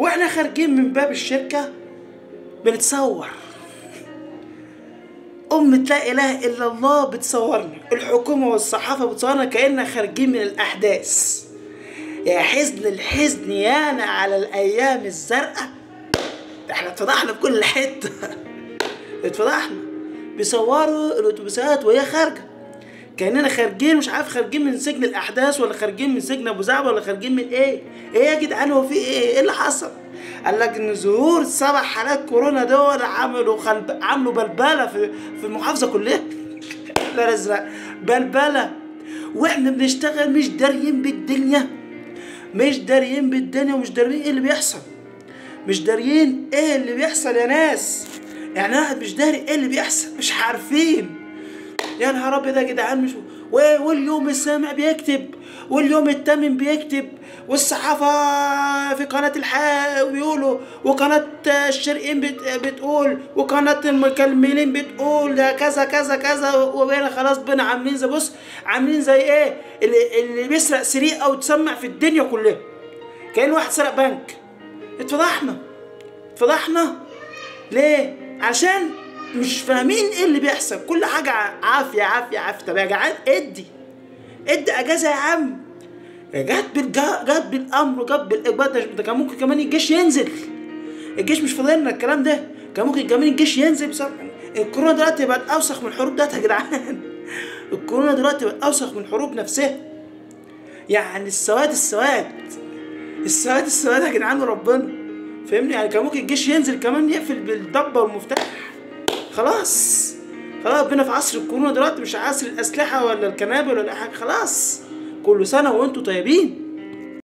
واحنا خارجين من باب الشركه بنتصور أم لا إله إلا الله بتصورنا الحكومة والصحافة بتصورنا كأننا خارجين من الأحداث يا حزن الحزن يانا على الأيام الزرقاء ده احنا اتفضحنا في كل حتة اتفضحنا بيصوروا الأتوبيسات وهي خارجة كأننا خارجين مش عارف خارجين من سجن الأحداث ولا خارجين من سجن أبو زعبل ولا خارجين من إيه؟ إيه يا جدعان هو في إيه؟ إيه اللي حصل؟ قال لك ان ظهور سبع حالات كورونا دول عملوا خلب... عملوا بلبله في في المحافظه كلها لا الازرق بلبله واحنا بنشتغل مش داريين بالدنيا مش داريين بالدنيا ومش داريين ايه اللي بيحصل مش داريين ايه اللي بيحصل يا ناس يعني واحد مش داري ايه اللي بيحصل مش عارفين يا نهار ابيض يا جدعان مش و- واليوم السامع بيكتب واليوم التامن بيكتب والصحافة في قناة الحياة بيقولوا وقناة الشرقين بت- بتقول وقناة المكملين بتقول ده كذا كذا كذا وبقينا خلاص بقينا عاملين زي بص عاملين زي ايه اللي, اللي بيسرق سرقة وتسمع في الدنيا كلها كأن واحد سرق بنك اتفضحنا اتفضحنا ليه؟ عشان مش فاهمين ايه اللي بيحصل كل حاجة عافية عافية عافية طب يا جدعان ادي ادي اجازة يا عم جت بالجا جت بالامر جت بالاجبار ده ده كان ممكن كمان الجيش ينزل الجيش مش فاضلنا الكلام ده كان ممكن كمان الجيش ينزل بسبب الكورونا دلوقتي بقت اوسخ من الحروب ديت يا جدعان الكورونا دلوقتي بقت اوسخ من الحروب نفسها يعني السواد السواد السواد السواد يا جدعان وربنا فاهمني يعني كان ممكن الجيش ينزل كمان يقفل بالضبه والمفتاح خلاص خلاص بينا في عصر الكورونا دلوقتي مش عصر الاسلحه ولا الكنابل ولا أي حاجه خلاص كل سنه وانتم طيبين